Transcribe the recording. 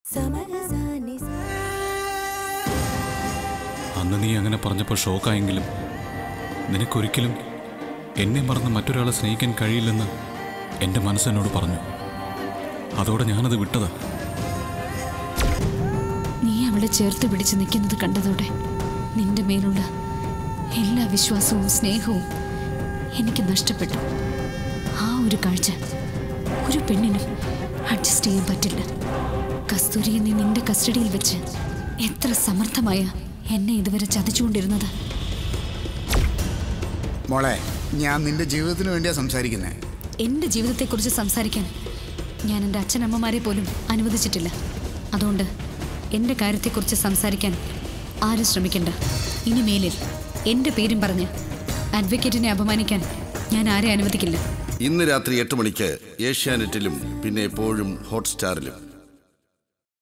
അന്ന് നീ അങ്ങനെ പറഞ്ഞപ്പോൾ ഷോക്കായെങ്കിലും നിനക്കൊരിക്കലും എന്നെ മറന്ന് മറ്റൊരാളെ സ്നേഹിക്കാൻ കഴിയില്ലെന്ന് എൻ്റെ മനസ്സെന്നോട് പറഞ്ഞു അതോടെ ഞാനത് വിട്ടതാ നീ അവളെ ചേർത്ത് പിടിച്ച് നിൽക്കുന്നത് കണ്ടതോടെ നിന്റെ മേലുള്ള എല്ലാ വിശ്വാസവും സ്നേഹവും എനിക്ക് നഷ്ടപ്പെട്ടു ആ ഒരു കാഴ്ച ഒരു പെണ്ണിനും അഡ്ജസ്റ്റ് ചെയ്യാൻ പറ്റില്ല കസ്തൂരിയെ നീ നിന്റെ കസ്റ്റഡിയിൽ വെച്ച് എത്ര സമർത്ഥമായ എന്നെ ഇതുവരെ ചതിച്ചുകൊണ്ടിരുന്നത് മോളെ ഞാൻ നിന്റെ ജീവിതത്തിന് വേണ്ടിയാ സംസാരിക്കുന്നേ എൻ്റെ ജീവിതത്തെക്കുറിച്ച് സംസാരിക്കാൻ ഞാൻ എൻ്റെ അച്ഛനമ്മമാരെ പോലും അനുവദിച്ചിട്ടില്ല അതുകൊണ്ട് എൻ്റെ കാര്യത്തെക്കുറിച്ച് സംസാരിക്കാൻ ആരും ശ്രമിക്കണ്ട ഇനി മേലിൽ എൻ്റെ പേരും പറഞ്ഞ് അഡ്വക്കേറ്റിനെ അപമാനിക്കാൻ ഞാൻ ആരെ അനുവദിക്കില്ല ഇന്ന് രാത്രി എട്ട് മണിക്ക് ഏഷ്യാനെറ്റിലും പിന്നെ എപ്പോഴും ഹോട്ട്സ്റ്റാറിലും